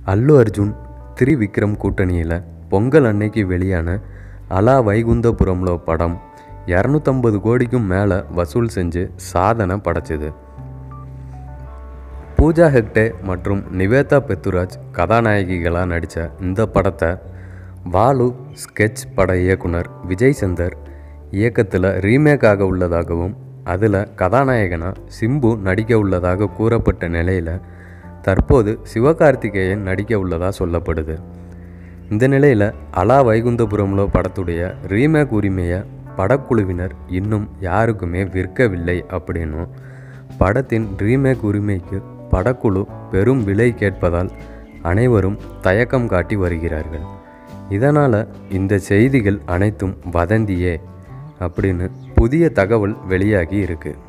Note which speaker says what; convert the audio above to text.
Speaker 1: அல்லு அர்ஜுன் திரிவிக்ரம் கூட்டணியில் பொங்கல் அன்னைக்கு வெளியான அலா வைகுந்தபுரம்ல படம் இரநூத்தம்பது கோடிக்கும் மேலே வசூல் செஞ்சு சாதனை படைச்சது பூஜா ஹெக்டே மற்றும் நிவேதா பெத்துராஜ் கதாநாயகிகளாக நடித்த இந்த படத்தை பாலு ஸ்கெட்ச் பட இயக்குனர் விஜய் சந்தர் இயக்கத்தில் ரீமேக் ஆக உள்ளதாகவும் அதில் கதாநாயகனாக சிம்பு நடிக்க உள்ளதாக கூறப்பட்ட நிலையில் தற்போது சிவகார்த்திகேயன் நடிக்க உள்ளதாக சொல்லப்படுது இந்த நிலையில் அலா வைகுந்தபுரம்ல படத்துடைய ரீமேக் உரிமையை படக்குழுவினர் இன்னும் யாருக்குமே விற்கவில்லை அப்படின்னும் படத்தின் ரீமேக் உரிமைக்கு படக்குழு பெரும் விலை கேட்பதால் அனைவரும் தயக்கம் காட்டி வருகிறார்கள் இதனால் இந்த செய்திகள் அனைத்தும் வதந்தியே அப்படின்னு புதிய தகவல் வெளியாகி இருக்குது